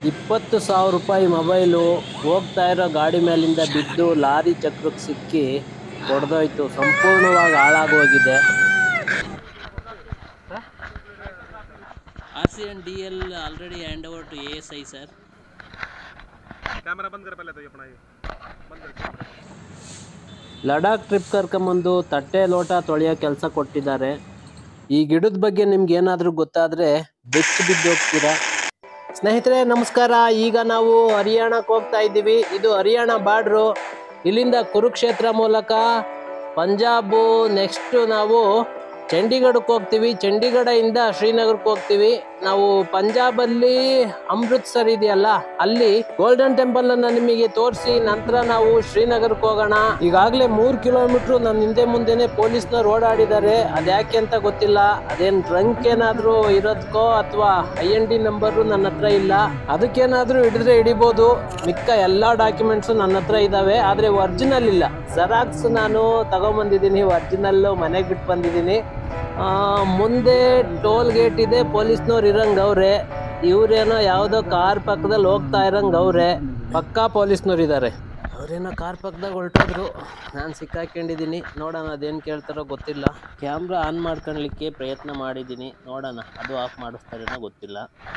ಇಪ್ಪತ್ತು ಸಾವಿರ ರೂಪಾಯಿ ಮೊಬೈಲು ಹೋಗ್ತಾ ಇರೋ ಗಾಡಿ ಮೇಲಿಂದ ಬಿದ್ದು ಲಾರಿ ಚಕ್ರಕ್ಕೆ ಸಿಕ್ಕಿ ಹೊಡೆದೋಯ್ತು ಸಂಪೂರ್ಣವಾಗಿ ಹಾಳಾಗೋಗಿದೆ R C and D L already hand over to A S I sir camera बंद कर पहले तो ये अपना ये बंद कर कैमरा ಲಡಾಖ್ ಟ್ರಿಪ್ ಕರ್ಕೊಂಬಂದು ತಟ್ಟೆ ಲೋಟ ತೊಳೆಯೋ ಕೆಲಸ ಕೊಟ್ಟಿದ್ದಾರೆ ಈ ಗಿಡದ ಬಗ್ಗೆ ನಿಮ್ಗೆ ಏನಾದರೂ ಗೊತ್ತಾದರೆ ಬೆಚ್ಚಿ ಬಿದ್ದು ಹೋಗ್ತೀರಾ ಸ್ನೇಹಿತರೆ ನಮಸ್ಕಾರ ಈಗ ನಾವು ಹರಿಯಾಣಕ್ಕೆ ಹೋಗ್ತಾ ಇದ್ದೀವಿ ಇದು ಹರಿಯಾಣ ಬಾರ್ಡ್ರು ಇಲ್ಲಿಂದ ಕುರುಕ್ಷೇತ್ರ ಮೂಲಕ ಪಂಜಾಬು ನೆಕ್ಸ್ಟ್ ನಾವು ಚಂಡೀಗಢಕ್ಕೆ ಹೋಗ್ತೀವಿ ಚಂಡೀಗಢದಿಂದ ಶ್ರೀನಗರಕ್ಕೆ ಹೋಗ್ತೀವಿ ನಾವು ಪಂಜಾಬಲ್ಲಿ ಅಮೃತ್ಸರ್ ಇದೆಯಲ್ಲ ಅಲ್ಲಿ ಗೋಲ್ಡನ್ ಟೆಂಪಲ್ ಅನ್ನ ನಿಮಗೆ ತೋರಿಸಿ ನಂತರ ನಾವು ಶ್ರೀನಗರಕ್ಕೆ ಹೋಗೋಣ ಈಗಾಗಲೇ ಮೂರು ಕಿಲೋಮೀಟರ್ ನನ್ನ ಹಿಂದೆ ಮುಂದೆನೆ ಪೊಲೀಸ್ನವ್ರು ಓಡಾಡಿದ್ದಾರೆ ಅದ್ಯಾಕೆ ಅಂತ ಗೊತ್ತಿಲ್ಲ ಅದೇನ್ ಡ್ರಂಕ್ ಏನಾದ್ರೂ ಇರೋದಕ್ಕೋ ಅಥವಾ ಐ ಎನ್ ಡಿ ನಂಬರು ನನ್ನ ಹತ್ರ ಇಲ್ಲ ಅದಕ್ಕೇನಾದ್ರೂ ಹಿಡಿದ್ರೆ ಹಿಡಿಬೋದು ಮಿಕ್ಕ ಎಲ್ಲಾ ಡಾಕ್ಯುಮೆಂಟ್ಸ್ ನನ್ನ ಹತ್ರ ಇದಾವೆ ಆದ್ರೆ ಒರಿಜಿನಲ್ ಇಲ್ಲ ಜೆರಾಕ್ಸ್ ನಾನು ತಗೊಂಬಂದಿದ್ದೀನಿ ಒರಿಜಿನಲ್ ಮನೆಗೆ ಬಿಟ್ಟು ಬಂದಿದ್ದೀನಿ ಆ, ಮುಂದೆ ಟೋಲ್ ಗೇಟ್ ಇದೆ ಪೊಲೀಸ್ನವ್ರು ಇರಂಗ್ ಅವ್ರೆ ಇವ್ರೇನೋ ಯಾವುದೋ ಕಾರ್ ಪಕ್ಕದಲ್ಲಿ ಹೋಗ್ತಾ ಇರಂಗ್ ಅವ್ರೆ ಪಕ್ಕಾ ಪೊಲೀಸ್ನವ್ರು ಇದ್ದಾರೆ ಅವ್ರೇನೋ ಕಾರ್ ಪಕ್ಕದಾಗ ಹೊರಟೋದ್ರು ನಾನು ಸಿಕ್ಕಾಕೊಂಡಿದ್ದೀನಿ ನೋಡೋಣ ಅದೇನು ಕೇಳ್ತಾರೋ ಗೊತ್ತಿಲ್ಲ ಕ್ಯಾಮ್ರಾ ಆನ್ ಮಾಡ್ಕೊಳ್ಲಿಕ್ಕೆ ಪ್ರಯತ್ನ ಮಾಡಿದ್ದೀನಿ ನೋಡೋಣ ಅದು ಆಫ್ ಮಾಡಿಸ್ತಾರೇನೋ ಗೊತ್ತಿಲ್ಲ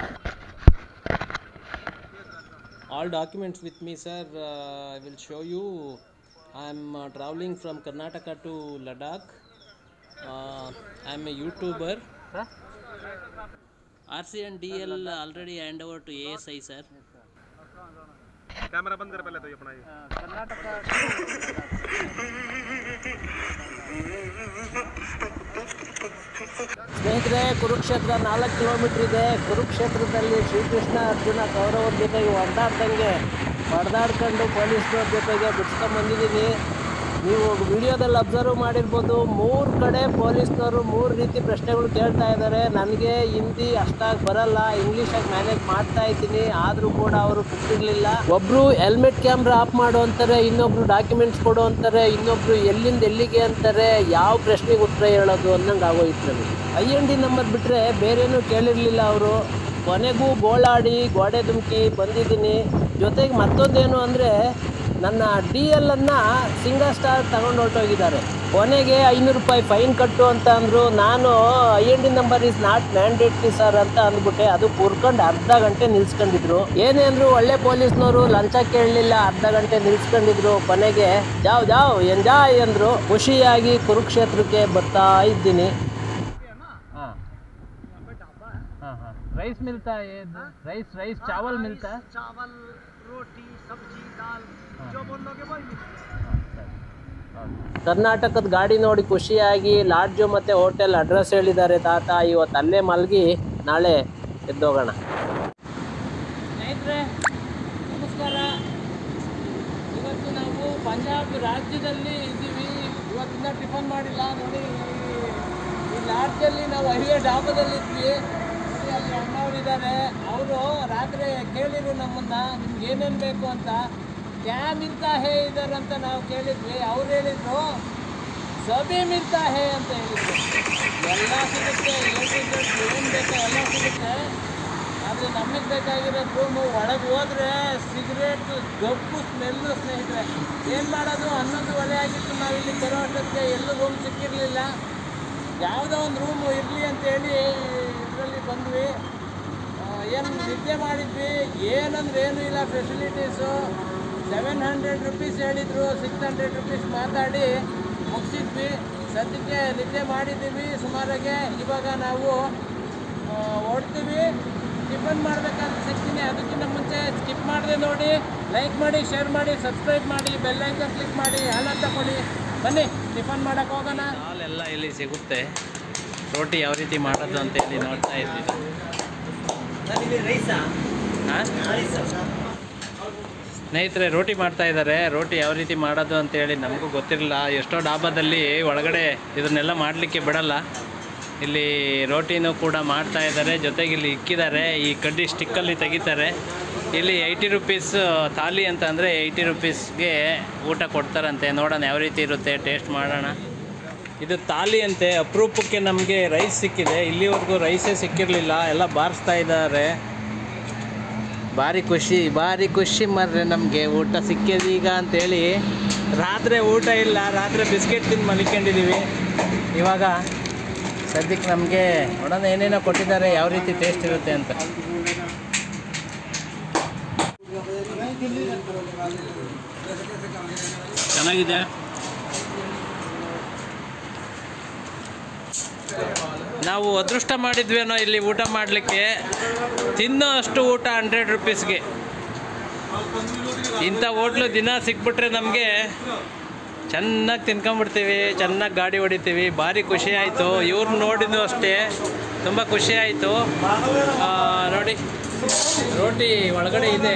all documents with me sir I will show you I am travelling from Karnataka to Ladakh I am a youtuber R C and D L already hand over to A S I sir camera बंद कर पहले तो ये अपना ये ಸ್ನೇಹಿತರೆ ಕುರುಕ್ಷೇತ್ರ ನಾಲ್ಕು kilometre ಇದೆ ಕುರುಕ್ಷೇತ್ರದಲ್ಲಿ ಶ್ರೀಕೃಷ್ಣ ಅರ್ಜುನ ಕೌರವರ ಜೊತೆಗೆ ಹೊಡೆದಾಡ್ದಂಗೆ ಹೊಡೆದಾಡ್ಕೊಂಡು ಪೊಲೀಸ್ನವ್ರ ಜೊತೆಗೆ ಬಿಡ್ಸ್ಕೊಂಡ್ ಬಂದಿದ್ದೀನಿ ನೀವು ವಿಡಿಯೋದಲ್ಲಿ ಅಬ್ಸರ್ವ್ ಮಾಡಿರ್ಬೋದು ಮೂರು ಕಡೆ ಪೊಲೀಸ್ನವರು ಮೂರು ರೀತಿ ಪ್ರಶ್ನೆಗಳು ಕೇಳ್ತಾ ಇದ್ದಾರೆ ನನಗೆ ಹಿಂದಿ ಅಷ್ಟಾಗಿ ಬರಲ್ಲ ಇಂಗ್ಲೀಷಾಗಿ ಮ್ಯಾನೇಜ್ ಮಾಡ್ತಾ ಇದ್ದೀನಿ ಆದರೂ ಕೂಡ ಅವರು ಬಿಟ್ಟಿರಲಿಲ್ಲ ಒಬ್ಬರು ಹೆಲ್ಮೆಟ್ ಕ್ಯಾಮ್ರಾ ಆಫ್ ಮಾಡು ಅಂತಾರೆ ಇನ್ನೊಬ್ರು ಡಾಕ್ಯುಮೆಂಟ್ಸ್ ಕೊಡು ಅಂತಾರೆ ಇನ್ನೊಬ್ರು ಎಲ್ಲಿಂದ ಎಲ್ಲಿಗೆ ಅಂತಾರೆ ಯಾವ ಪ್ರಶ್ನೆಗೆ ಉತ್ತರ ಹೇಳೋದು ಅನ್ನಂಗೆ ಆಗೋಯ್ತು ನನಗೆ ಐ ಎನ್ ಡಿ ನಂಬರ್ ಬಿಟ್ಟರೆ ಬೇರೇನೂ ಕೇಳಿರಲಿಲ್ಲ ಅವರು ಕೊನೆಗೂ ಗೋಳಾಡಿ ಗೋಡೆ ಧುಮುಕಿ ಬಂದಿದ್ದೀನಿ ಜೊತೆಗೆ ಮತ್ತೊಂದೇನು ಅಂದರೆ ನನ್ನ ಡಿ ಎಲ್ ಅನ್ನ ಸಿಂಗಲ್ ಸ್ಟಾರ್ ತಗೊಂಡು ಹೊರಟೋಗಿದ್ದಾರೆ ಕೊನೆಗೆ ಐನೂರು ರೂಪಾಯಿ ಫೈನ್ ಕಟ್ಟು ಅಂತ ಅಂದರು ನಾನು I N D number is not mandatory sir ಅಂತ ಅಂದ್ಬಿಟ್ಟೆ ಅದು ಕುರ್ಕೊಂಡು ಅರ್ಧ ಗಂಟೆ ನಿಲ್ಸ್ಕೊಂಡಿದ್ರು ಏನೇ ಅಂದ್ರು ಒಳ್ಳೆ ಪೊಲೀಸ್ನವರು ಲಂಚ ಕೇಳಲಿಲ್ಲ ಅರ್ಧ ಗಂಟೆ ನಿಲ್ಸ್ಕೊಂಡಿದ್ರು ಕೊನೆಗೆ ಜಾವ್ ಜಾವ್ ಎಂಜಾಯ್ ಅಂದ್ರು ಖುಷಿಯಾಗಿ ಕುರುಕ್ಷೇತ್ರಕ್ಕೆ ಬರ್ತಾ ಇದ್ದೀನಿ ರೈಸ್ ಮಿಲ್ತಾ ರೈಸ್ ರೈಸ್ ಚಾವಲ್ ಮಿಲ್ತಾ चावल रोटी सब्जी दाल जो बोलोगे वही ಕರ್ನಾಟಕದ ಗಾಡಿ ನೋಡಿ ಖುಷಿಯಾಗಿ ಲಾಡ್ಜು ಮತ್ತು ಹೋಟೆಲ್ ಅಡ್ರೆಸ್ ಹೇಳಿದ್ದಾರೆ ತಾತ ಇವತ್ತು ಅಲ್ಲೇ ಮಲಗಿ ನಾಳೆ ಎದ್ದೋಗೋಣ ಸ್ನೇಹಿತರೆ ನಮಸ್ಕಾರ ಇವತ್ತು ನಾವು ಪಂಜಾಬ್ ರಾಜ್ಯದಲ್ಲಿ ಇದ್ದೀವಿ ಇವತ್ತಿಂದ ಟಿಫನ್ ಮಾಡಿಲ್ಲ ನೋಡಿ ಈ ಲಾಡ್ಜಲ್ಲಿ ನಾವು ಹೈವೇ ಡಾಬಾದಲ್ಲಿ ಇದ್ವಿ ನೋಡಿ ಅಲ್ಲಿ ಅಣ್ಣವ್ರು ಇದ್ದಾರೆ ಅವರು ರಾತ್ರಿ ಕೇಳಿದ್ರು ನಮ್ಮನ್ನ ನಿಮ್ಗೆ ಏನೇನು ಬೇಕು ಅಂತ ಕ್ಯಾ ಮಿಲ್ತಾ ಹೇ ಇದರ್ ಅಂತ ನಾವು ಕೇಳಿದ್ವಿ ಅವ್ರು ಹೇಳಿದ್ರು ಸಬಿ ಮಿಲ್ತಾ ಹೇ ಅಂತ ಹೇಳಿದ್ರು ಎಲ್ಲ ಸಿಗುತ್ತೆ ಏನು ಬೇಕೋ ಎಲ್ಲ ಸಿಗುತ್ತೆ ಆದರೆ ನಮಗೆ ಬೇಕಾಗಿರೋದು ರೂಮು ಒಳಗೆ ಹೋದ್ರೆ ಸಿಗರೇಟ್ ಗಬ್ಬು ಸ್ಮೆಲ್ಲು ಸ್ನೇಹಿತರೆ ಏನು ಮಾಡೋದು ಹನ್ನೊಂದು ಒಲೆ ಆಗಿತ್ತು ನಾವು ಇಲ್ಲಿ ತರೋ ಅಷ್ಟೊತ್ತಿಗೆ ಎಲ್ಲೂ ರೂಮ್ ಸಿಕ್ಕಿರಲಿಲ್ಲ ಯಾವುದೋ ಒಂದು ರೂಮು ಇರಲಿ ಅಂತೇಳಿ ಇದರಲ್ಲಿ ಬಂದ್ವಿ ಏನು ನಿದ್ದೆ ಮಾಡಿದ್ವಿ ಏನಂದ್ರೆ ಏನೂ ಇಲ್ಲ ಫೆಸಿಲಿಟೀಸು ಸೆವೆನ್ ಹಂಡ್ರೆಡ್ ರುಪೀಸ್ ಹೇಳಿದರು ಸಿಕ್ಸ್ ಹಂಡ್ರೆಡ್ ರುಪೀಸ್ ಮಾತಾಡಿ ಮುಗಿಸಿದ್ವಿ ಸದ್ಯಕ್ಕೆ ನಿದ್ದೆ ಮಾಡಿದ್ದೀವಿ ಸುಮಾರಾಗೆ ಇವಾಗ ನಾವು ಆ, ಹೊರಡ್ತೀವಿ ಟಿಫನ್ ಮಾಡ್ಬೇಕಂತ ಸಿಗ್ತೀನಿ ಅದಕ್ಕಿಂತ ಮುಂಚೆ ಸ್ಕಿಪ್ ಮಾಡಿದೆ ನೋಡಿ ಲೈಕ್ ಮಾಡಿ ಶೇರ್ ಮಾಡಿ ಸಬ್ಸ್ಕ್ರೈಬ್ ಮಾಡಿ ಬೆಲ್ ಐಕನ್ ಕ್ಲಿಕ್ ಮಾಡಿ ಹಾಲ ತಗೊಳ್ಳಿ ಬನ್ನಿ ಟಿಫನ್ ಮಾಡಕ್ಕೆ ಹೋಗೋಣ ಹಾಲೆಲ್ಲ ಇಲ್ಲಿ ಸಿಗುತ್ತೆ ರೋಟಿ ಯಾವ ರೀತಿ ಮಾಡೋದು ಅಂತ ಹೇಳಿ ನೋಡ್ತಾ ಇದ್ದೀವಿ ಸ್ನೇಹಿತರೆ ರೋಟಿ ಮಾಡ್ತಾ ಇದ್ದಾರೆ ರೋಟಿ ಯಾವ ರೀತಿ ಮಾಡೋದು ಅಂತೇಳಿ ನಮಗೂ ಗೊತ್ತಿರಲಿಲ್ಲ ಎಷ್ಟೋ ಡಾಬಾದಲ್ಲಿ ಒಳಗಡೆ ಇದನ್ನೆಲ್ಲ ಮಾಡಲಿಕ್ಕೆ ಬಿಡಲ್ಲ ಇಲ್ಲಿ ರೋಟಿನೂ ಕೂಡ ಮಾಡ್ತಾ ಇದ್ದಾರೆ ಜೊತೆಗೆ ಇಲ್ಲಿ ಇಕ್ಕಿದ್ದಾರೆ ಈ ಕಡ್ಡಿ ಸ್ಟಿಕ್ಕಲ್ಲಿ ತೆಗಿತಾರೆ ಇಲ್ಲಿ ಏಯ್ಟಿ ರುಪೀಸ್ ಥಾಲಿ ಅಂತ ಅಂದರೆ ಏಯ್ಟಿ ರುಪೀಸ್ಗೆ ಊಟ ಕೊಡ್ತಾರಂತೆ ನೋಡೋಣ ಯಾವ ರೀತಿ ಇರುತ್ತೆ ಟೇಸ್ಟ್ ಮಾಡೋಣ ಇದು ತಾಲಿ ಅಂತೆ ಅಪರೂಪಕ್ಕೆ ನಮಗೆ ರೈಸ್ ಸಿಕ್ಕಿದೆ ಇಲ್ಲಿವರೆಗೂ ರೈಸೇ ಸಿಕ್ಕಿರಲಿಲ್ಲ ಎಲ್ಲ ಬಾರಿಸ್ತಾ ಇದ್ದಾರೆ ಭಾರಿ ಖುಷಿ ಭಾರಿ ಖುಷಿ ಮಾರ್ರೆ ನಮಗೆ ಊಟ ಸಿಕ್ಕಿದೀಗ ಅಂತೇಳಿ ರಾತ್ರಿ ಊಟ ಇಲ್ಲ ರಾತ್ರಿ ಬಿಸ್ಕೆಟ್ ತಿಂದು ಮಲಿಕೊಂಡಿದ್ದೀವಿ ಇವಾಗ ಸದ್ಯಕ್ಕೆ ನಮಗೆ ನೋಡೋಣ ಏನೇನೋ ಕೊಟ್ಟಿದ್ದಾರೆ ಯಾವ ರೀತಿ ಟೇಸ್ಟ್ ಇರುತ್ತೆ ಅಂತ ಚೆನ್ನಾಗಿದೆ ನಾವು ಅದೃಷ್ಟ ಮಾಡಿದ್ವೇನೋ ಇಲ್ಲಿ ಊಟ ಮಾಡಲಿಕ್ಕೆ ತಿನ್ನೋ ಅಷ್ಟು ಊಟ ಹಂಡ್ರೆಡ್ ರುಪೀಸ್ಗೆ ಇಂಥ ಹೋಟ್ಲು ದಿನ ಸಿಕ್ಬಿಟ್ರೆ ನಮಗೆ ಚೆನ್ನಾಗಿ ತಿನ್ಕೊಂಬಿಡ್ತೀವಿ ಚೆನ್ನಾಗಿ ಗಾಡಿ ಹೊಡಿತೀವಿ ಭಾರಿ ಖುಷಿ ಆಯಿತು ಇವ್ರು ನೋಡಿದ್ದು ಅಷ್ಟೇ ತುಂಬ ಖುಷಿ ಆಯಿತು ನೋಡಿ ರೋಟಿ ಒಳಗಡೆ ಇದೆ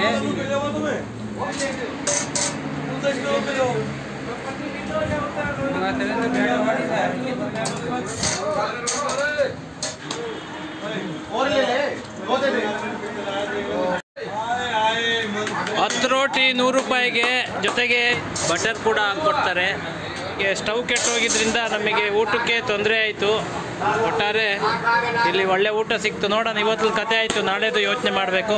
ಹತ್ತು ರೋಟಿ ನೂರು ರೂಪಾಯಿಗೆ ಜೊತೆಗೆ ಬಟರ್ ಕೂಡ ಹಾಕ್ಕೊಡ್ತಾರೆ ಈಗ ಸ್ಟವ್ ಕೆಟ್ಟೋಗಿದ್ರಿಂದ ನಮಗೆ ಊಟಕ್ಕೆ ತೊಂದರೆ ಆಯಿತು ಒಟ್ಟಾರೆ ಇಲ್ಲಿ ಒಳ್ಳೆ ಊಟ ಸಿಕ್ತು ನೋಡೋಣ ಇವತ್ತು ಕತೆ ಆಯಿತು ನಾಳೆದು ಯೋಚನೆ ಮಾಡಬೇಕು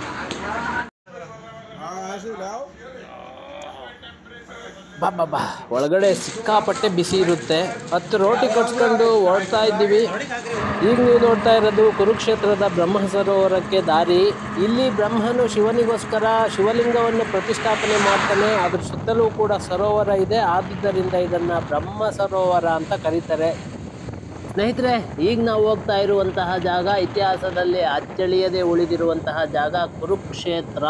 ಬಾ ಬಾ ಬಾ ಒಳಗಡೆ ಸಿಕ್ಕಾಪಟ್ಟೆ ಬಿಸಿ ಇರುತ್ತೆ ಹತ್ತು ರೋಟಿ ಕಟ್ಸ್ಕೊಂಡು ಓಡ್ತಾ ಇದ್ದೀವಿ ಈಗ ನೀವು ನೋಡ್ತಾ ಇರೋದು ಕುರುಕ್ಷೇತ್ರದ ಬ್ರಹ್ಮ ಸರೋವರಕ್ಕೆ ದಾರಿ ಇಲ್ಲಿ ಬ್ರಹ್ಮನು ಶಿವನಿಗೋಸ್ಕರ ಶಿವಲಿಂಗವನ್ನು ಪ್ರತಿಷ್ಠಾಪನೆ ಮಾಡ್ತಾನೆ ಅದ್ರ ಸುತ್ತಲೂ ಕೂಡ ಸರೋವರ ಇದೆ ಆದುದರಿಂದ ಇದನ್ನ ಬ್ರಹ್ಮ ಸರೋವರ ಅಂತ ಕರೀತಾರೆ ಸ್ನೇಹಿತರೆ ಈಗ ನಾವು ಹೋಗ್ತಾ ಇರುವಂತಹ ಜಾಗ ಇತಿಹಾಸದಲ್ಲಿ ಅಚ್ಚಳಿಯದೆ ಉಳಿದಿರುವಂತಹ ಜಾಗ ಕುರುಕ್ಷೇತ್ರ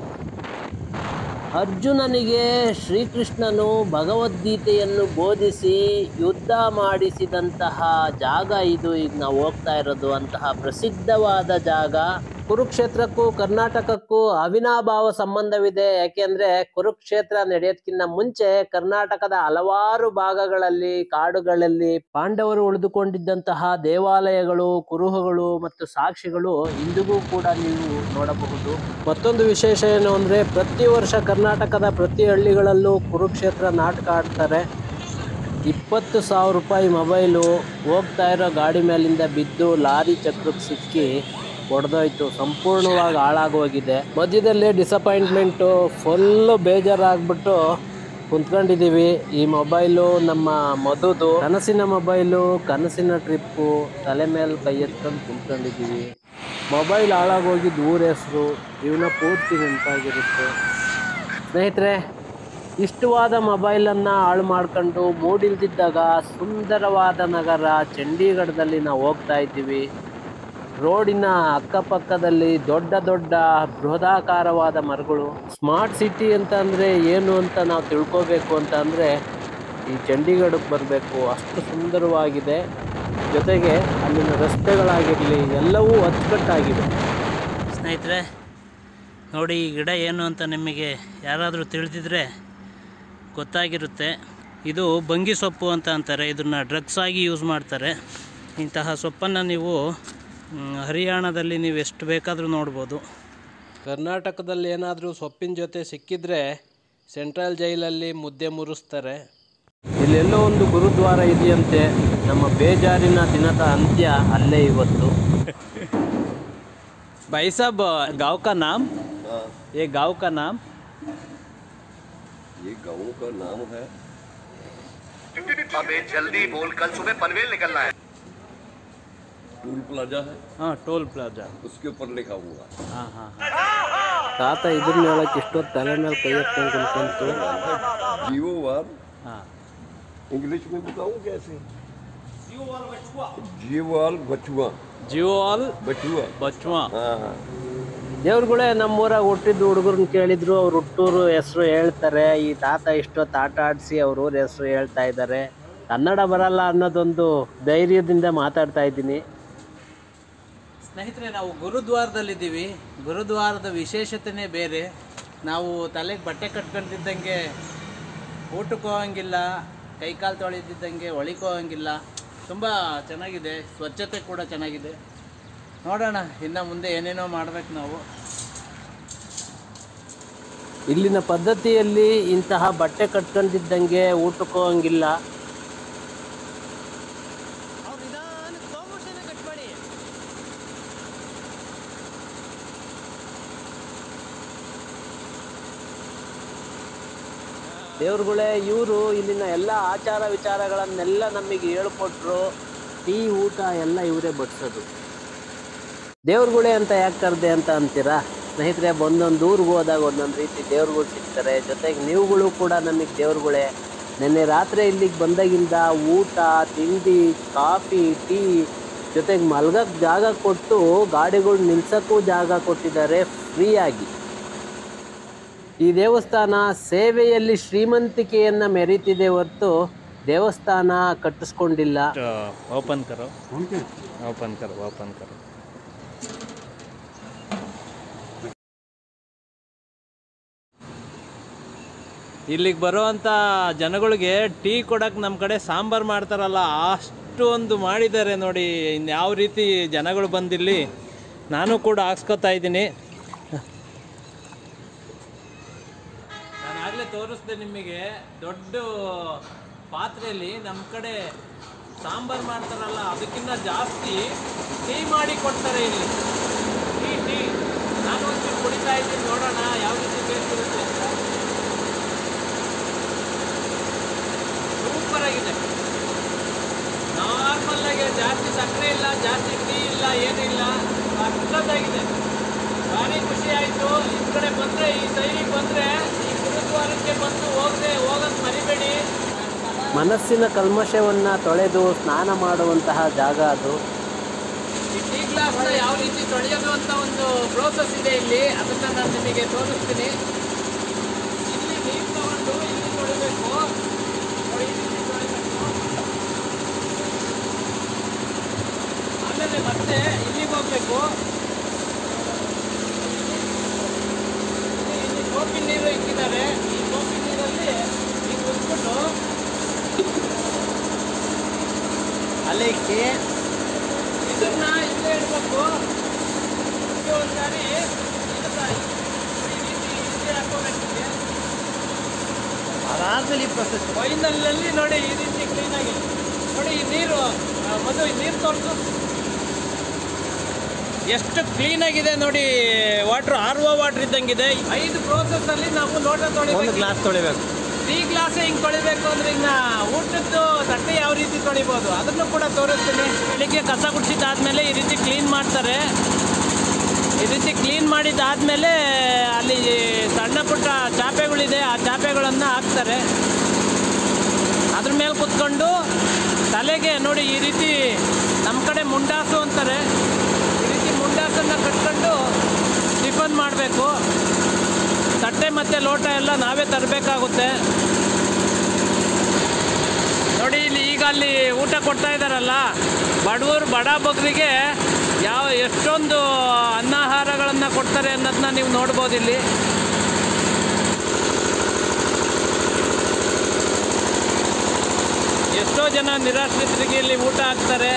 ಅರ್ಜುನನಿಗೆ ಶ್ರೀಕೃಷ್ಣನು ಭಗವದ್ಗೀತೆಯನ್ನು ಬೋಧಿಸಿ ಯುದ್ಧ ಮಾಡಿಸಿದಂತಹ ಜಾಗ ಇದು ಈಗ ನಾವು ಹೋಗ್ತಾ ಇರೋದು ಅಂತಹ ಪ್ರಸಿದ್ಧವಾದ ಜಾಗ ಕುರುಕ್ಷೇತ್ರಕ್ಕೂ ಕರ್ನಾಟಕಕ್ಕೂ ಅವಿನಾಭಾವ ಸಂಬಂಧವಿದೆ ಯಾಕೆಂದ್ರೆ ಕುರುಕ್ಷೇತ್ರ ನಡೆಯೋದಕ್ಕಿಂತ ಮುಂಚೆ ಕರ್ನಾಟಕದ ಹಲವಾರು ಭಾಗಗಳಲ್ಲಿ ಕಾಡುಗಳಲ್ಲಿ ಪಾಂಡವರು ಉಳಿದುಕೊಂಡಿದ್ದಂತಹ ದೇವಾಲಯಗಳು ಕುರುಹುಗಳು ಮತ್ತು ಸಾಕ್ಷಿಗಳು ಇಂದಿಗೂ ಕೂಡ ನೀವು ನೋಡಬಹುದು ಮತ್ತೊಂದು ವಿಶೇಷ ಏನು ಅಂದ್ರೆ ಪ್ರತಿ ವರ್ಷ ಕರ್ನಾಟಕದ ಪ್ರತಿ ಹಳ್ಳಿಗಳಲ್ಲೂ ಕುರುಕ್ಷೇತ್ರ ನಾಟಕ ಆಡ್ತಾರೆ ಇಪ್ಪತ್ತು ಸಾವಿರ ರೂಪಾಯಿ ಮೊಬೈಲು ಹೋಗ್ತಾ ಇರೋ ಗಾಡಿ ಮೇಲಿಂದ ಬಿದ್ದು ಲಾರಿ ಚಕ್ರಕ್ಕೆ ಸಿಕ್ಕಿ ಹೊಡೆದೋಯ್ತು ಸಂಪೂರ್ಣವಾಗಿ ಹಾಳಾಗೋಗಿದೆ ಮಧ್ಯದಲ್ಲೇ ಡಿಸಪಾಯಿಂಟ್ಮೆಂಟು ಫುಲ್ಲು ಬೇಜಾರಾಗ್ಬಿಟ್ಟು ಕುಂತ್ಕೊಂಡಿದ್ದೀವಿ ಈ ಮೊಬೈಲು ನಮ್ಮ ಮಧುದು ಕನಸಿನ ಮೊಬೈಲು ಕನಸಿನ ಟ್ರಿಪ್ಪು ತಲೆ ಮೇಲೆ ಕೈ ಎತ್ಕೊಂಡು ಕುಂತ್ಕೊಂಡಿದ್ದೀವಿ ಮೊಬೈಲ್ ಹಾಳಾಗೋಗಿದ್ದು ಊರ ಹೆಸರು ಇವನ ಪೂರ್ತಿ ನೆನಪಾಗಿರುತ್ತೆ ಸ್ನೇಹಿತರೆ ಇಷ್ಟವಾದ ಮೊಬೈಲನ್ನು ಹಾಳು ಮಾಡ್ಕೊಂಡು ಮೂಡಿಲ್ದಿದ್ದಾಗ ಸುಂದರವಾದ ನಗರ ಚಂಡೀಗಢದಲ್ಲಿ ನಾವು ಹೋಗ್ತಾ ಇದ್ದೀವಿ ರೋಡಿನ ಅಕ್ಕಪಕ್ಕದಲ್ಲಿ ದೊಡ್ಡ ದೊಡ್ಡ ಬೃಹದಾಕಾರವಾದ ಮರಗಳು ಸ್ಮಾರ್ಟ್ ಸಿಟಿ ಅಂತ ಅಂದರೆ ಏನು ಅಂತ ನಾವು ತಿಳ್ಕೋಬೇಕು ಅಂತ ಅಂದರೆ ಈ ಚಂಡೀಗಢಕ್ಕೆ ಬರಬೇಕು ಅಷ್ಟು ಸುಂದರವಾಗಿದೆ ಜೊತೆಗೆ ಅಲ್ಲಿನ ರಸ್ತೆಗಳಾಗಿರಲಿ ಎಲ್ಲವೂ ಅಚ್ಚುಕಟ್ಟಾಗಿದೆ ಸ್ನೇಹಿತರೆ ನೋಡಿ ಈ ಗಿಡ ಏನು ಅಂತ ನಿಮಗೆ ಯಾರಾದರೂ ತಿಳಿದಿದ್ರೆ ಗೊತ್ತಾಗಿರುತ್ತೆ ಇದು ಬಂಗಿ ಸೊಪ್ಪು ಅಂತ ಅಂತಾರೆ ಇದನ್ನು ಡ್ರಗ್ಸ್ ಆಗಿ ಯೂಸ್ ಮಾಡ್ತಾರೆ ಇಂತಹ ಸೊಪ್ಪನ್ನು ನೀವು ಮ್, ಹರಿಯಾಣದಲ್ಲಿ ನೀವು ಎಷ್ಟು ಬೇಕಾದರೂ ನೋಡ್ಬೋದು ಕರ್ನಾಟಕದಲ್ಲಿ ಏನಾದರೂ ಸೊಪ್ಪಿನ ಜೊತೆ ಸಿಕ್ಕಿದ್ರೆ ಸೆಂಟ್ರಲ್ ಜೈಲಲ್ಲಿ ಮುದ್ದೆ ಮುರಿಸ್ತಾರೆ ಇಲ್ಲೆಲ್ಲೋ ಒಂದು ಗುರುದ್ವಾರ ಇದೆಯಂತೆ ನಮ್ಮ ಬೇಜಾರಿನ ದಿನದ ಅಂತ್ಯ ಅಲ್ಲೇ ಇವತ್ತು भाई साहब गांव का नाम ये गांव का नाम ये गाँव का नाम है अबे जल्दी बोल कल सुबह पनवेल निकलना है टूल प्लाजा है हाँ टोल प्लाजा उसके ऊपर लिखा हुआ है हाँ हाँ ತಾತ ಇದನ್ನ ಹೇಳಕ್ ಇಷ್ಟೊತ್ತು ತಲೆ ಮೇಲೆ ಕೈ ಎತ್ಕೊಂಡು ಕುಂತ್ಕೊಂತು जीवो वार हाँ इंग्लिश में बताऊं कैसे जीवाल बचुआ ಜಿಯೋಲ್ बचुआ ಬಚ್ವಾ हाँ ದೇವ್ರುಗಳೇ ನಮ್ಮೂರಾಗ ಹುಟ್ಟಿದ್ದು ಹುಡುಗರನ್ನ ಕೇಳಿದ್ರು ಅವ್ರ ಹುಟ್ಟೂರು ಹೆಸರು ಹೇಳ್ತಾರೆ ಈ ತಾತ ಇಷ್ಟೊತ್ತು ಆಟ ಆಡಿಸಿ ಅವ್ರ ಊರ ಹೆಸರು ಹೇಳ್ತಾ ಇದ್ದಾರೆ ಕನ್ನಡ ಬರಲ್ಲ ಅನ್ನೋದೊಂದು ಧೈರ್ಯದಿಂದ ಮಾತಾಡ್ತಾ ಇದ್ದೀನಿ ಸ್ನೇಹಿತರೆ ನಾವು ಗುರುದ್ವಾರದಲ್ಲಿದ್ದೀವಿ ಗುರುದ್ವಾರದ ವಿಶೇಷತೆನೇ ಬೇರೆ ನಾವು ತಲೆಗೆ ಬಟ್ಟೆ ಕಟ್ಕೊಂಡಿದ್ದಂಗೆ ಊಟಕ್ಕೆ ಹೋಗಂಗಿಲ್ಲ ಕೈಕಾಲು ತೊಳೆದಿದ್ದಂಗೆ ಒಳಿಕೋ ಹೋಗಂಗಿಲ್ಲ ತುಂಬ ಚೆನ್ನಾಗಿದೆ ಸ್ವಚ್ಛತೆ ಕೂಡ ಚೆನ್ನಾಗಿದೆ ನೋಡೋಣ ಇನ್ನು ಮುಂದೆ ಏನೇನೋ ಮಾಡ್ಬೇಕು ನಾವು ಇಲ್ಲಿನ ಪದ್ಧತಿಯಲ್ಲಿ ಇಂತಹ ಬಟ್ಟೆ ಕಟ್ಕೊಂಡಿದ್ದಂಗೆ ಊಟಕ್ಕೆ ಹೋಗಂಗಿಲ್ಲ ದೇವ್ರುಗಳೇ ಇವರು ಇಲ್ಲಿನ ಎಲ್ಲ ಆಚಾರ ವಿಚಾರಗಳನ್ನೆಲ್ಲ ನಮಗೆ ಹೇಳ್ಕೊಟ್ರು ಟೀ ಊಟ ಎಲ್ಲ ಇವರೇ ಬಡಿಸೋದು ದೇವ್ರುಗಳೇ ಅಂತ ಯಾಕೆ ಕರೆದೆ ಅಂತ ಅಂತೀರಾ ಸ್ನೇಹಿತರೆ ಒಂದೊಂದು ಊರಿಗೆ ಹೋದಾಗ ಒಂದೊಂದು ರೀತಿ ದೇವ್ರುಗಳು ಸಿಗ್ತಾರೆ ಜೊತೆಗೆ ನೀವುಗಳು ಕೂಡ ನಮಗೆ ದೇವ್ರುಗಳೇ ನಿನ್ನೆ ರಾತ್ರಿ ಇಲ್ಲಿಗೆ ಬಂದಾಗಿಂದ ಊಟ ತಿಂಡಿ ಕಾಫಿ ಟೀ ಜೊತೆಗೆ ಮಲ್ಗಕ್ಕೆ ಜಾಗ ಕೊಟ್ಟು ಗಾಡಿಗಳು ನಿಲ್ಸಕ್ಕೂ ಜಾಗ ಕೊಟ್ಟಿದ್ದಾರೆ ಫ್ರೀಯಾಗಿ ಈ ದೇವಸ್ಥಾನ ಸೇವೆಯಲ್ಲಿ ಶ್ರೀಮಂತಿಕೆಯನ್ನು ಮೆರೀತಿದೆ ಹೊರತು ದೇವಸ್ಥಾನ ಕಟ್ಟಿಸ್ಕೊಂಡಿಲ್ಲ ಓಪನ್ ಕರೋ ಓಪನ್ ಕರೋ ಓಪನ್ ಕರೋ ಇಲ್ಲಿಗೆ ಬರುವಂಥ ಜನಗಳಿಗೆ ಟೀ ಕೊಡಕ್ಕೆ ನಮ್ಮ ಕಡೆ ಸಾಂಬಾರು ಮಾಡ್ತಾರಲ್ಲ ಅಷ್ಟು ಒಂದು ಮಾಡಿದ್ದಾರೆ ನೋಡಿ ಇನ್ಯಾವ ರೀತಿ ಜನಗಳು ಬಂದಿಲ್ಲಿ ನಾನು ಕೂಡ ಹಾಕ್ಸ್ಕೊತಾ ಇದ್ದೀನಿ ನಾನು ಆಗಲೇ ತೋರಿಸ್ದೆ ನಿಮಗೆ ದೊಡ್ಡ ಪಾತ್ರೆಯಲ್ಲಿ ನಮ್ಮ ಕಡೆ ಸಾಂಬಾರು ಮಾಡ್ತಾರಲ್ಲ ಅದಕ್ಕಿಂತ ಜಾಸ್ತಿ ಟೀ ಮಾಡಿ ಕೊಡ್ತಾರೆ ಇಲ್ಲಿ ಟೀ ಟೀ ನಾನು ಒಂಚೂರು ಕುಡಿತಾ ಇದ್ದೀನಿ ನೋಡೋಣ ಯಾವ ರೀತಿ ಬೇಕಿರುತ್ತೆ ಅಂತ ಸೂಪರ್ ಆಗಿದೆ ನಾರ್ಮಲ್ ಆಗಿ ಜಾಸ್ತಿ ಸಕ್ಕರೆ ಇಲ್ಲ ಜಾಸ್ತಿ ಟೀ ಇಲ್ಲ ಏನಿಲ್ಲ ಸಕ್ಕತ್ತಾಗಿದೆ ಭಾರಿ ಖುಷಿ ಆಯಿತು ಈ ಕಡೆ ಬಂದರೆ ಈ ಸೈಡಿಗೆ ಬಂದರೆ ಈ ಗುರುದ್ವಾರಕ್ಕೆ ಬಂದು ಹೋಗದೆ ಹೋಗೋದು ಮರಿಬೇಡಿ ಮನಸ್ಸಿನ ಕಲ್ಮಶವನ್ನು ತೊಳೆದು ಸ್ನಾನ ಮಾಡುವಂತಹ ಜಾಗ ಅದು ಈ ಟೀ ಗ್ಲಾಸ್ನ ಯಾವ ರೀತಿ ತೊಳೆಯೋದು ಅಂತ ಒಂದು ಪ್ರೋಸೆಸ್ ಇದೆ ಇಲ್ಲಿ ಅದನ್ನ ನಾನು ನಿಮಗೆ ತೋರಿಸ್ತೀನಿ ಇಲ್ಲಿ ನೀರು ತಗೊಂಡು ಇಲ್ಲಿ ತೊಳಿಬೇಕು ನೋಡಿ, ಈ ರೀತಿ ತೊಳಿಬೇಕು ಆಮೇಲೆ ಮತ್ತೆ ಇಲ್ಲಿಗೆ ಹೋಗ್ಬೇಕು ಇಲ್ಲಿ- ಇಲ್ಲಿ ಸೋಪಿನ ನೀರು ಇಕ್ಕಿದ್ದಾರೆ ಈ ಸೋಪಿನ ನೀರಲ್ಲಿ ಈಗ ಉಜ್ಬಿಟ್ಟು ಅಲ್ಲೇ ಇಕ್ಕಿ ಇದನ್ನ ಇಲ್ಲೇ ಇಡಬೇಕು ಇದಕ್ಕೆ ಒಂದ್ಸಾರಿ ಇದನ್ನ ಈ ರೀತಿ ಇಲ್ಲೇ ಹಾಕೋಬೇಕಿದೆ ಅದಾದ್ಮೇಲೆ ಈ ಪ್ರೊಸೆಸ್ ಫೈನಲಲ್ಲಿ ನೋಡಿ ಈ ರೀತಿ ಕ್ಲೀನಾಗಿ ನೋಡಿ ಈ ನೀರು ಆ, ಮಧು ಈ ನೀರು ತೋರಿಸು ಎಷ್ಟು ಕ್ಲೀನಾಗಿದೆ ನೋಡಿ ವಾಟ್ರ್ ಆರ್ ಒ ವಾಟ್ರ್ ಇದ್ದಂಗಿದೆ ಐದು process ಅಲ್ಲಿ ನಾವು ಲೋಟ ಒಂದು ತೊಳಿಬೇಕು ಗ್ಲಾಸ್ ತೊಳಿಬೇಕು ಟೀ ಗ್ಲಾಸ್ ಹಿಂಗೆ ತೊಳಿಬೇಕು ಅಂದ್ರೆ ಇನ್ನ ಊಟದ್ದು ತಟ್ಟೆ ಯಾವ ರೀತಿ ತೊಳಿಬೋದು ಅದನ್ನು ಕೂಡ ತೋರಿಸ್ತೀನಿ ಬೆಳಿಗ್ಗೆ ಕಸ ಗುಡಿಸಿದ್ದಾದ್ಮೇಲೆ ಈ ರೀತಿ ಕ್ಲೀನ್ ಮಾಡ್ತಾರೆ ಈ ರೀತಿ ಕ್ಲೀನ್ ಮಾಡಿದ್ದಾದ್ಮೇಲೆ ಅಲ್ಲಿ ಸಣ್ಣ ಪುಟ್ಟ ಚಾಪೆಗಳಿದೆ ಆ ಚಾಪೆಗಳನ್ನು ಹಾಕ್ತಾರೆ ಅದ್ರ ಮೇಲೆ ಕುತ್ಕೊಂಡು ತಲೆಗೆ ನೋಡಿ ಈ ರೀತಿ ನಮ್ಮ ಕಡೆ ಮುಂಡಾಸು ಅಂತಾರೆ ಈ ರೀತಿ ಮುಂಡಾಸನ್ನು ಕಟ್ಕೊಂಡು ಟಿಫನ್ ಮಾಡಬೇಕು ತಟ್ಟೆ ಮತ್ತು ಲೋಟ ಎಲ್ಲ ನಾವೇ ತರಬೇಕಾಗುತ್ತೆ ನೋಡಿ ಇಲ್ಲಿ ಈಗ ಅಲ್ಲಿ ಊಟ ಕೊಡ್ತಾ ಇದ್ದಾರಲ್ಲ ಬಡವರು ಬಡ ಬಗ್ಗರಿಗೆ ಯಾವ ಎಷ್ಟೊಂದು ಅನ್ನಾಹಾರಗಳನ್ನು ಕೊಡ್ತಾರೆ ಅನ್ನೋದನ್ನ ನೀವು ನೋಡ್ಬೋದು ಇಲ್ಲಿ ಎಷ್ಟೋ ಜನ ನಿರಾಶ್ರಿತರಿಗೆ ಇಲ್ಲಿ ಊಟ ಹಾಕ್ತಾರೆ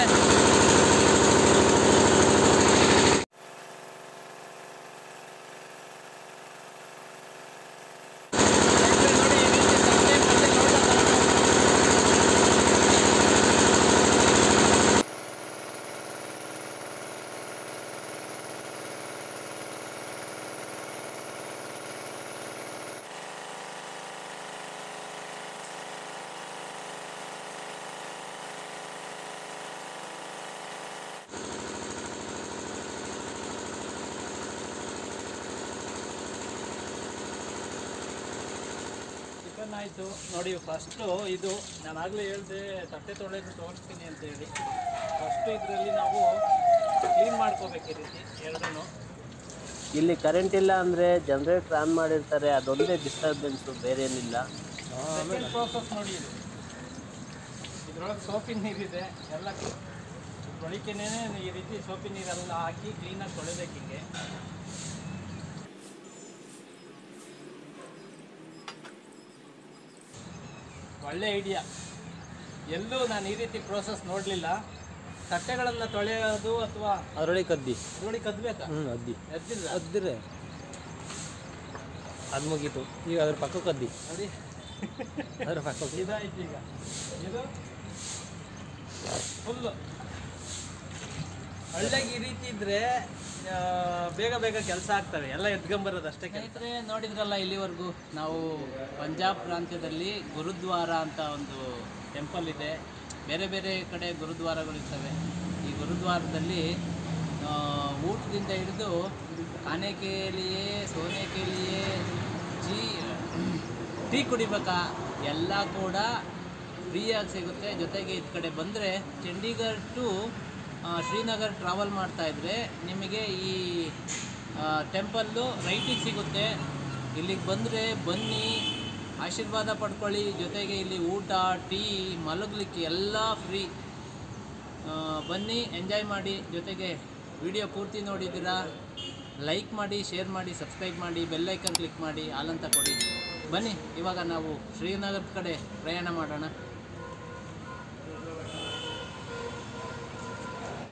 ನೋಡಿ ಈ ರೀತಿ ತಟ್ಟೆ ಮತ್ತೆ ಲೋಟ ತಗೊಂಡು ಚಿಕನ್ ಆಯಿತು ನೋಡಿ ಫಸ್ಟು ಇದು ನಾನು ಆಗಲೇ ಹೇಳಿದೆ ತಟ್ಟೆ ತೊಳೆದು ತೋರಿಸ್ತೀನಿ ಅಂತ ಹೇಳಿ ಫಸ್ಟು ಇದರಲ್ಲಿ ನಾವು ಕ್ಲೀನ್ ಮಾಡ್ಕೋಬೇಕು ಈ ರೀತಿ ಎರಡೂ ಇಲ್ಲಿ ಕರೆಂಟ್ ಇಲ್ಲ ಅಂದರೆ ಜನ್ರೇಟರ್ ಆನ್ ಮಾಡಿರ್ತಾರೆ ಅದೊಂದೇ ಡಿಸ್ಟರ್ಬೆನ್ಸು ಬೇರೆ ಏನಿಲ್ಲ ಸೆಕೆಂಡ್ ಪ್ರೋಸೆಸ್ ನೋಡಿ ಇದು ಇದರೊಳಗೆ ಸೋಪಿನ ನೀರಿದೆ ಎಲ್ಲ ತೊಳಿಕೆನೇ ಈ ರೀತಿ ಸೋಪಿನ ನೀರೆಲ್ಲ ಹಾಕಿ ಕ್ಲೀನಾಗಿ ತೊಳಿಬೇಕು ಹಿಂಗೆ ಒಳ್ಳೆ ಐಡಿಯಾ ಎಲ್ಲೂ ನಾನು ಈ ರೀತಿ ಪ್ರೋಸೆಸ್ ನೋಡಲಿಲ್ಲ ತಟ್ಟೆಗಳನ್ನ ತೊಳೆಯೋದು ಅಥವಾ ಅದರೊಳಗೆ ಕದ್ದಿ ನೋಡಿ ಕದ್ಬೇಕಾ ಹ್ಞೂ ಅದ್ದಿ ಎದ್ದಿಲ್ಲ ಅದ್ದಿರೆ ಅದು ಮುಗೀತು ಈಗ ಅದ್ರ ಪಕ್ಕಕ್ಕೆ ಅದ್ದಿ ನೋಡಿ ಅದ್ರ ಪಕ್ಕಕ್ಕೆ ಇದಾಯ್ತು ಈಗ ಇದು ಫುಲ್ಲು ಒಳ್ಳೆಗೆ ಈ ರೀತಿ ಇದ್ರೆ ಆ, ಬೇಗ ಬೇಗ ಕೆಲಸ ಆಗ್ತವೆ ಎಲ್ಲ ಎತ್ಕೊಂಬರೋದು ಅಷ್ಟೇ ಕೆಲಸ ಸ್ನೇಹಿತರೆ ನೋಡಿದ್ರಲ್ಲ ಇಲ್ಲಿವರೆಗೂ ನಾವು ಪಂಜಾಬ್ ಪ್ರಾಂತ್ಯದಲ್ಲಿ ಗುರುದ್ವಾರ ಅಂತ ಒಂದು ಟೆಂಪಲ್ ಇದೆ ಬೇರೆ ಬೇರೆ ಕಡೆ ಗುರುದ್ವಾರಗಳಿರ್ತವೆ ಈ ಗುರುದ್ವಾರದಲ್ಲಿ ಆ, ಊಟದಿಂದ ಹಿಡಿದು ಖಾನೆ ಕೇಲಿಯೇ ಸೋನೆ ಕೇಲಿಯೇ ಜೀ ಟೀ ಕುಡಿಬೇಕಾ ಎಲ್ಲ ಕೂಡ ಫ್ರೀಯಾಗಿ ಸಿಗುತ್ತೆ ಜೊತೆಗೆ ಈ ಕಡೆ ಬಂದರೆ ಚಂಡೀಗಢ ಟು ಆ, ಶ್ರೀನಗರ್ ಟ್ರಾವೆಲ್ ಮಾಡ್ತಾ ಇದ್ರೆ ನಿಮಗೆ ಈ ಟೆಂಪಲ್ಲು ರೈಟಿಗೆ ಸಿಗುತ್ತೆ ಇಲ್ಲಿಗೆ ಬಂದರೆ ಬನ್ನಿ ಆಶೀರ್ವಾದ ಪಡ್ಕೊಳ್ಳಿ ಜೊತೆಗೆ ಇಲ್ಲಿ ಊಟ ಟೀ ಮಲಗಲಿಕ್ಕೆ ಎಲ್ಲ ಫ್ರೀ ಬನ್ನಿ ಎಂಜಾಯ್ ಮಾಡಿ ಜೊತೆಗೆ ವಿಡಿಯೋ ಪೂರ್ತಿ ನೋಡಿದ್ದೀರಾ ಲೈಕ್ ಮಾಡಿ ಶೇರ್ ಮಾಡಿ ಸಬ್ಸ್ಕ್ರೈಬ್ ಮಾಡಿ ಬೆಲ್ಲೈಕನ್ ಕ್ಲಿಕ್ ಮಾಡಿ ಹಾಲಂತ ಕೊಡಿ ಬನ್ನಿ ಇವಾಗ ನಾವು ಶ್ರೀನಗರದ ಕಡೆ ಪ್ರಯಾಣ ಮಾಡೋಣ